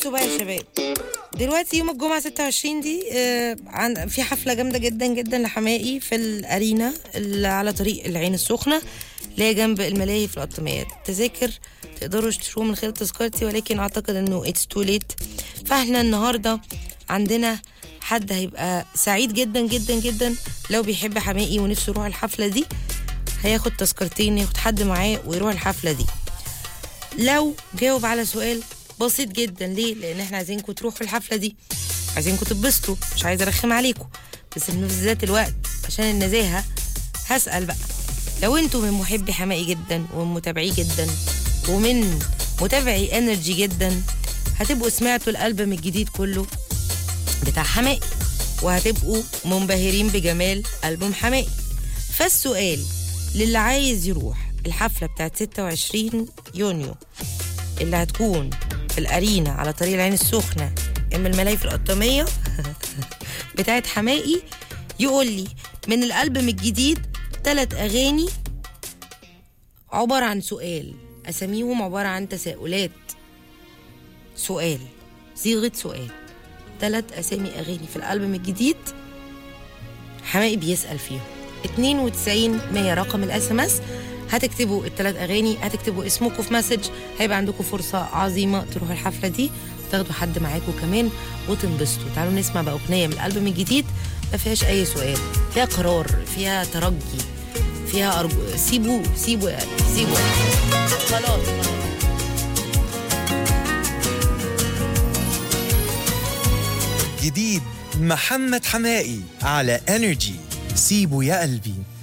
بصوا بقى يا شباب دلوقتي يوم الجمعة 26 دي آه، عن في حفلة جامدة جدا جدا لحمائي في الأرينا اللي على طريق العين السخنة اللي هي جنب الملاهي في القطاميات تذاكر تقدروا تشتروه من خلال تذكرتي ولكن أعتقد إنه اتس تو ليت فاحنا النهاردة عندنا حد هيبقى سعيد جدا جدا جدا لو بيحب حمائي ونفسه يروح الحفلة دي هياخد تذكرتين ياخد حد معاه ويروح الحفلة دي لو جاوب على سؤال بسيط جدا ليه؟ لان احنا عايزينكم تروحوا الحفله دي عايزينكم تتبسطوا مش عايزه ارخم عليكم بس في نفس ذات الوقت عشان النزاهه هسال بقى لو انتوا من محبي حمائي جدا ومن متابعيه جدا ومن متابعي انرجي جدا هتبقوا سمعتوا الالبوم الجديد كله بتاع حمائي وهتبقوا منبهرين بجمال ألبوم حمائي فالسؤال للي عايز يروح الحفلة بتاعت 26 يونيو اللي هتكون في الأرينا على طريق العين السخنة أم الملاهي في القطامية بتاعت حمائي يقول لي من الألبوم الجديد ثلاث أغاني عبارة عن سؤال أساميهم عبارة عن تساؤلات سؤال صيغة سؤال ثلاث أسامي أغاني في الألبوم الجديد حمائي بيسأل فيهم 92 100 رقم الاس ام اس هتكتبوا الثلاث اغاني هتكتبوا اسمكم في مسج هيبقى عندكم فرصه عظيمه تروحوا الحفله دي وتاخدوا حد معاكم كمان وتنبسطوا تعالوا نسمع بقى اغنيه من الالبوم الجديد ما فيهاش اي سؤال فيها قرار فيها ترجي فيها أرجو سيبوا سيبوا يا قلبي سيبوا يا قلبي. خلاص خلاص جديد محمد حمائي على انرجي سيبه يا قلبي